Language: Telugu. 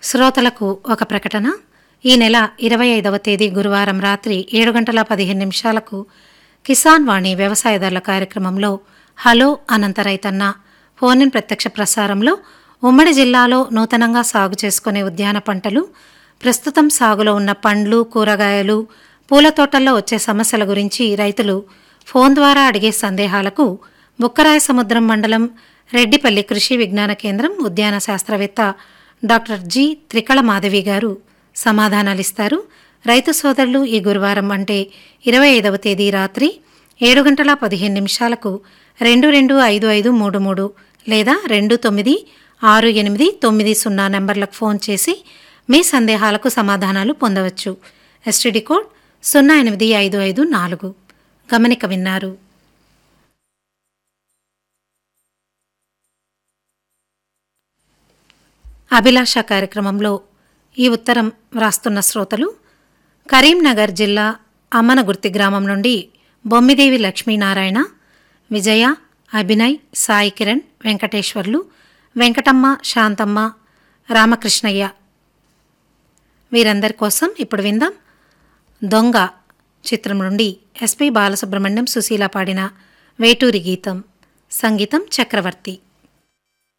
శ్రోతలకు ఒక ప్రకటన ఈ నెల ఇరవై ఐదవ తేదీ గురువారం రాత్రి ఏడు గంటల పదిహేను నిమిషాలకు కిసాన్ వాణి వ్యవసాయదారుల కార్యక్రమంలో హలో అనంత రైతన్న ఫోన్ ఇన్ ప్రత్యక్ష ప్రసారంలో ఉమ్మడి జిల్లాలో నూతనంగా సాగు చేసుకునే ఉద్యాన పంటలు ప్రస్తుతం సాగులో ఉన్న పండ్లు కూరగాయలు పూల తోటల్లో వచ్చే సమస్యల గురించి రైతులు ఫోన్ ద్వారా అడిగే సందేహాలకు బుక్కరాయ సముద్రం మండలం రెడ్డిపల్లి కృషి విజ్ఞాన కేంద్రం ఉద్యాన శాస్త్రవేత్త డాక్టర్ జి త్రికళ మాధవి గారు సమాధానాలిస్తారు రైతు సోదరులు ఈ గురువారం అంటే ఇరవై ఐదవ తేదీ రాత్రి ఏడు గంటల పదిహేను నిమిషాలకు రెండు రెండు ఐదు ఐదు మూడు మూడు లేదా రెండు తొమ్మిది ఆరు ఎనిమిది తొమ్మిది సున్నా నెంబర్లకు ఫోన్ చేసి మీ సందేహాలకు సమాధానాలు పొందవచ్చు ఎస్టీడీ కోడ్ సున్నా ఎనిమిది ఐదు ఐదు నాలుగు గమనిక విన్నారు అభిలాష కార్యక్రమంలో ఈ ఉత్తరం వ్రాస్తున్న శ్రోతలు కరీంనగర్ జిల్లా అమ్మనగుర్తి గ్రామం నుండి బొమ్మిదేవి లక్ష్మీనారాయణ విజయ అభినయ్ సాయి కిరణ్ వెంకటేశ్వర్లు వెంకటమ్మ శాంతమ్మ రామకృష్ణయ్య వీరందరి కోసం ఇప్పుడు విందాం దొంగ చిత్రం నుండి ఎస్పి బాలసుబ్రహ్మణ్యం సుశీల పాడిన వేటూరి గీతం సంగీతం చక్రవర్తి